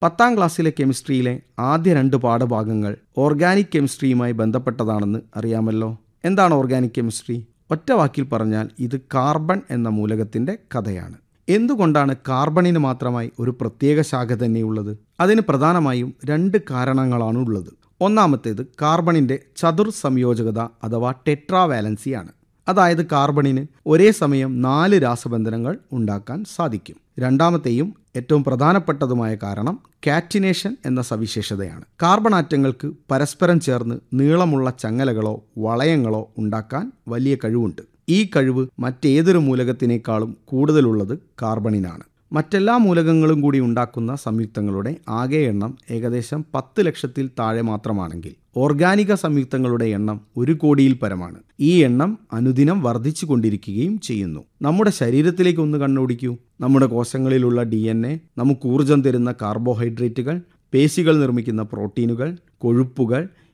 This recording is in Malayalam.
പത്താം ക്ലാസ്സിലെ കെമിസ്ട്രിയിലെ ആദ്യ രണ്ട് പാഠഭാഗങ്ങൾ ഓർഗാനിക് കെമിസ്ട്രിയുമായി ബന്ധപ്പെട്ടതാണെന്ന് അറിയാമല്ലോ എന്താണ് ഓർഗാനിക് കെമിസ്ട്രി ഒറ്റ വാക്കിൽ പറഞ്ഞാൽ ഇത് കാർബൺ എന്ന മൂലകത്തിന്റെ കഥയാണ് എന്തുകൊണ്ടാണ് കാർബണിന് മാത്രമായി ഒരു പ്രത്യേക ശാഖ തന്നെയുള്ളത് അതിന് പ്രധാനമായും രണ്ട് കാരണങ്ങളാണ് ഉള്ളത് ഒന്നാമത്തേത് കാർബണിന്റെ ചതുർ സംയോജകത അഥവാ ടെട്രാവാലൻസിയാണ് അതായത് കാർബണിന് ഒരേ സമയം നാല് രാസബന്ധനങ്ങൾ ഉണ്ടാക്കാൻ സാധിക്കും രണ്ടാമത്തെയും ഏറ്റവും പ്രധാനപ്പെട്ടതുമായ കാരണം കാറ്റിനേഷൻ എന്ന സവിശേഷതയാണ് കാർബൺ ആറ്റങ്ങൾക്ക് പരസ്പരം ചേർന്ന് നീളമുള്ള ചങ്ങലകളോ വളയങ്ങളോ ഉണ്ടാക്കാൻ വലിയ കഴിവുണ്ട് ഈ കഴിവ് മറ്റേതൊരു മൂലകത്തിനേക്കാളും കൂടുതലുള്ളത് കാർബണിനാണ് മറ്റെല്ലാ മൂലകങ്ങളും കൂടി ഉണ്ടാക്കുന്ന സംയുക്തങ്ങളുടെ ആകെ എണ്ണം ഏകദേശം പത്ത് ലക്ഷത്തിൽ താഴെ മാത്രമാണെങ്കിൽ ഓർഗാനിക സംയുക്തങ്ങളുടെ എണ്ണം ഒരു കോടിയിൽ പരമാണ് ഈ എണ്ണം അനുദിനം വർദ്ധിച്ചു കൊണ്ടിരിക്കുകയും ചെയ്യുന്നു നമ്മുടെ ശരീരത്തിലേക്ക് ഒന്ന് കണ്ണോടിക്കൂ നമ്മുടെ കോശങ്ങളിലുള്ള ഡി എൻ എ നമുക്ക് ഊർജം തരുന്ന കാർബോഹൈഡ്രേറ്റുകൾ പേശികൾ നിർമ്മിക്കുന്ന പ്രോട്ടീനുകൾ കൊഴുപ്പുകൾ